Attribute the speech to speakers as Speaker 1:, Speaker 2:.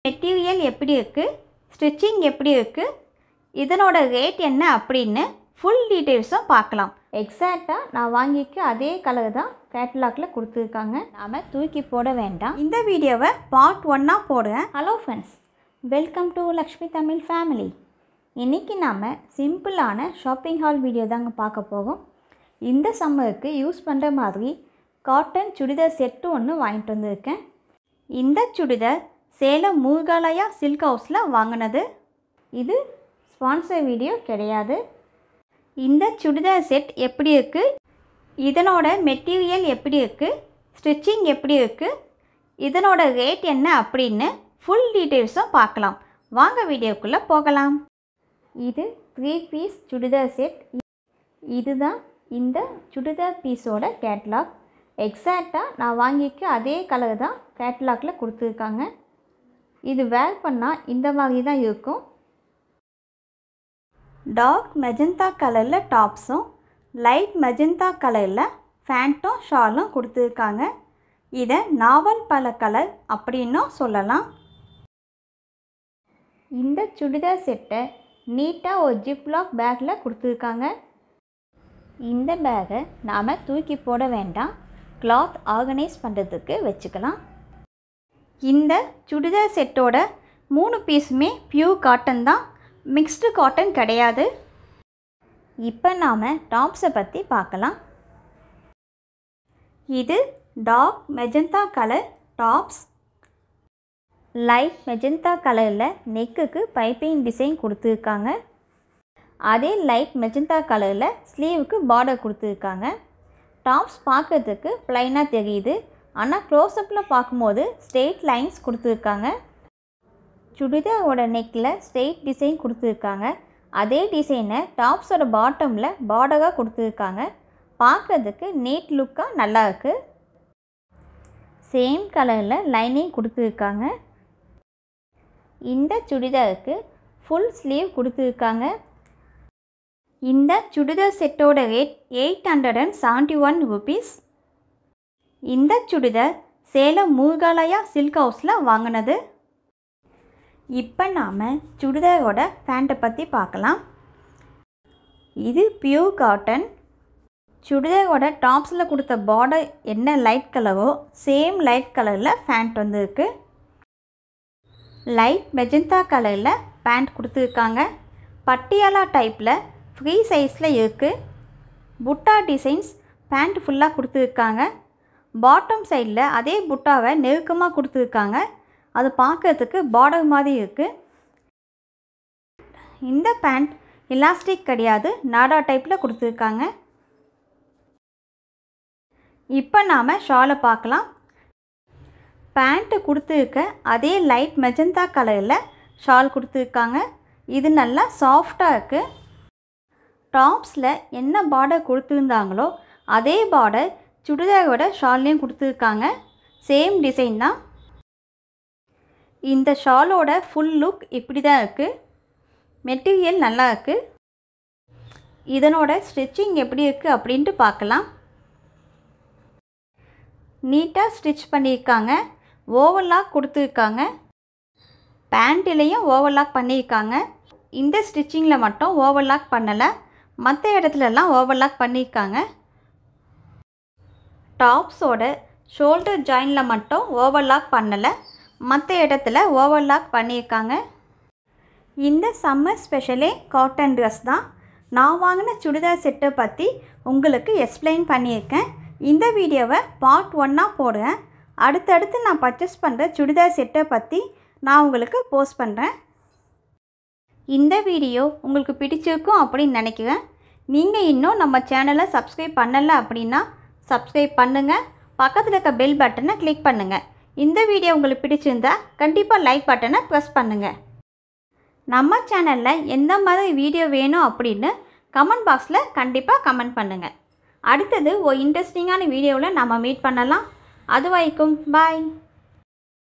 Speaker 1: material எப்படி இருக்குது stitching எப்படி இருக்குது இதனோட ரேட் என்ன அப்படின்னு ஃபுல் டீட்டெயில்ஸும் பார்க்கலாம் எக்ஸாக்டாக நான் வாங்கிக்க அதே கலர் தான் கேட்டலாகில் கொடுத்துருக்காங்க நாம் தூக்கி போட வேண்டாம் இந்த வீடியோவை பார்ட் ஒன்னாக போடுறேன் hello friends welcome to Lakshmi Tamil family இன்றைக்கி நாம் சிம்பிளான ஷாப்பிங் ஹால் வீடியோ தாங்க பார்க்க போகிறோம் இந்த சம்மருக்கு யூஸ் பண்ணுற மாதிரி காட்டன் சுடிதார் செட்டு ஒன்று வாங்கிட்டு வந்திருக்கேன் இந்த சுடிதார் சேலம் மூர்காலயா சில்க் ஹவுஸில் வாங்கினது இது ஸ்பான்சர் வீடியோ கிடையாது இந்த சுடிதார் செட் எப்படி இருக்குது இதனோட மெட்டீரியல் எப்படி இருக்குது ஸ்டிச்சிங் எப்படி இருக்குது இதனோட ரேட் என்ன அப்படின்னு ஃபுல் டீட்டெயில்ஸும் பார்க்கலாம் வாங்க வீடியோக்குள்ளே போகலாம் இது த்ரீ பீஸ் சுடிதார் செட் இதுதான் இந்த சுடிதார் பீஸோட கேட்லாக் எக்ஸாக்டாக நான் வாங்கிக்க அதே கலர் தான் கேட்லாகில் கொடுத்துருக்காங்க இது வேர் பண்ணால் இந்த மாதிரி தான் இருக்கும் டார்க் மெஜந்தா கலரில் டாப்ஸும் லைட் மெஜந்தா கலரில் ஃபேண்ட்டும் ஷாலும் கொடுத்துருக்காங்க இதை நாவல் பல கலர் அப்படின்னும் சொல்லலாம் இந்த சுடிதார் செட்டை நீட்டாக ஒரு ஜிப்லாக் பேக்கில் கொடுத்துருக்காங்க இந்த பேக்கை நாம் தூக்கி போட வேண்டாம் கிளாத் ஆர்கனைஸ் பண்ணுறதுக்கு வச்சுக்கலாம் இந்த சுடிதார் செட்டோட மூணு பீஸுமே பியூர் காட்டன் தான் மிக்ஸ்டு காட்டன் கிடையாது இப்போ நாம் டாப்ஸை பற்றி பார்க்கலாம் இது dark magenta colour tops light magenta கலரில் நெக்குக்கு பைப்பிங் டிசைன் கொடுத்துருக்காங்க அதே லைட் மெஜந்தா கலரில் ஸ்லீவுக்கு பார்டர் கொடுத்துருக்காங்க டாப்ஸ் பார்க்கறதுக்கு ப்ளைனாக தெரியுது ஆனால் க்ளோஸ்அப்பில் பார்க்கும்போது ஸ்ட்ரெயிட் லைன்ஸ் கொடுத்துருக்காங்க சுடிதாரோட நெக்கில் ஸ்ட்ரெயிட் டிசைன் கொடுத்துருக்காங்க அதே டிசைனை டாப்ஸோட பாட்டமில் பார்டராக கொடுத்துருக்காங்க பார்க்குறதுக்கு நீட் லுக்காக நல்லாயிருக்கு சேம் கலரில் லைனிங் கொடுத்துருக்காங்க இந்த சுடிதாருக்கு ஃபுல் ஸ்லீவ் கொடுத்துருக்காங்க இந்த சுடிதார் செட்டோட rate eight hundred and seventy one rupees இந்த சுடிதார் சேலம் மூர்காலயா சில்க் ஹவுஸில் வாங்கினது இப்போ நாம் சுடிதாரோட பேண்ட்டை பற்றி பார்க்கலாம் இது பியூர் காட்டன் சுடிதாரோட டாப்ஸில் கொடுத்த பார்டர் என்ன லைட் கலரோ சேம் லைட் கலரில் பேண்ட் வந்துருக்கு லைட் மெஜந்தா கலரில் பேண்ட் கொடுத்துருக்காங்க பட்டியாலா டைப்பில் ஃப்ரீ சைஸில் இருக்குது புட்டா டிசைன்ஸ் பேண்ட் ஃபுல்லாக கொடுத்துருக்காங்க பாட்டம் சைடில் அதே புட்டாவை நெருக்கமாக கொடுத்துருக்காங்க அது பார்க்கறதுக்கு பார்டர் மாதிரி இருக்குது இந்த பேண்ட் எலாஸ்டிக் கிடையாது நாடா டைப்பில் கொடுத்துருக்காங்க இப்போ நாம் ஷாலை பார்க்கலாம் பேண்ட்டு கொடுத்துருக்க அதே லைட் மெஜந்தா கலரில் ஷால் கொடுத்துருக்காங்க இது நல்லா சாஃப்டாக இருக்குது டாப்ஸில் என்ன பார்டர் கொடுத்துருந்தாங்களோ அதே பார்டர் சுடிதாரோட ஷால்லையும் கொடுத்துருக்காங்க சேம் டிசைன் தான் இந்த ஷாலோட ஃபுல் லுக் இப்படி தான் இருக்குது மெட்டீரியல் நல்லா இருக்குது இதனோட ஸ்டிச்சிங் எப்படி இருக்குது அப்படின்ட்டு பார்க்கலாம் நீட்டாக ஸ்டிச் பண்ணியிருக்காங்க ஓவர்லாக் கொடுத்துருக்காங்க பேண்ட்டிலையும் ஓவர்லாக் பண்ணியிருக்காங்க இந்த ஸ்டிச்சிங்கில் மட்டும் ஓவர்லாக் பண்ணலை மற்ற இடத்துலலாம் ஓவர்லாக் பண்ணியிருக்காங்க டாப்ஸோட ஷோல்டர் ஜாயினில் மட்டும் ஓவர்லாக் பண்ணலை மற்ற இடத்துல ஓவர்லாக் பண்ணியிருக்காங்க இந்த சம்மர் ஸ்பெஷலே காட்டன் ட்ரெஸ் தான் நான் வாங்கின சுடிதார் செட்டை பற்றி உங்களுக்கு எக்ஸ்பிளைன் பண்ணியிருக்கேன் இந்த வீடியோவை பார்ட் ஒன்னாக போடுறேன் அடுத்தடுத்து நான் பர்ச்சேஸ் பண்ணுற சுடிதார் செட்டை பற்றி நான் உங்களுக்கு போஸ்ட் பண்ணுறேன் இந்த வீடியோ உங்களுக்கு பிடிச்சிருக்கும் அப்படின்னு நினைக்கிறேன் நீங்கள் இன்னும் நம்ம சேனலை சப்ஸ்கிரைப் பண்ணலை அப்படின்னா சப்ஸ்கிரைப் பண்ணுங்கள் பக்கத்தில் இருக்க பெல் பட்டனை கிளிக் பண்ணுங்கள் இந்த வீடியோ உங்களுக்கு பிடிச்சிருந்தா கண்டிப்பாக லைக் பட்டனை ப்ரெஸ் பண்ணுங்கள் நம்ம சேனலில் எந்த மாதிரி வீடியோ வேணும் அப்படின்னு கமெண்ட் பாக்ஸில் கண்டிப்பாக கமெண்ட் பண்ணுங்கள் அடுத்தது ஒரு இன்ட்ரெஸ்டிங்கான வீடியோவில் நம்ம மீட் பண்ணலாம் அது வரைக்கும் பாய்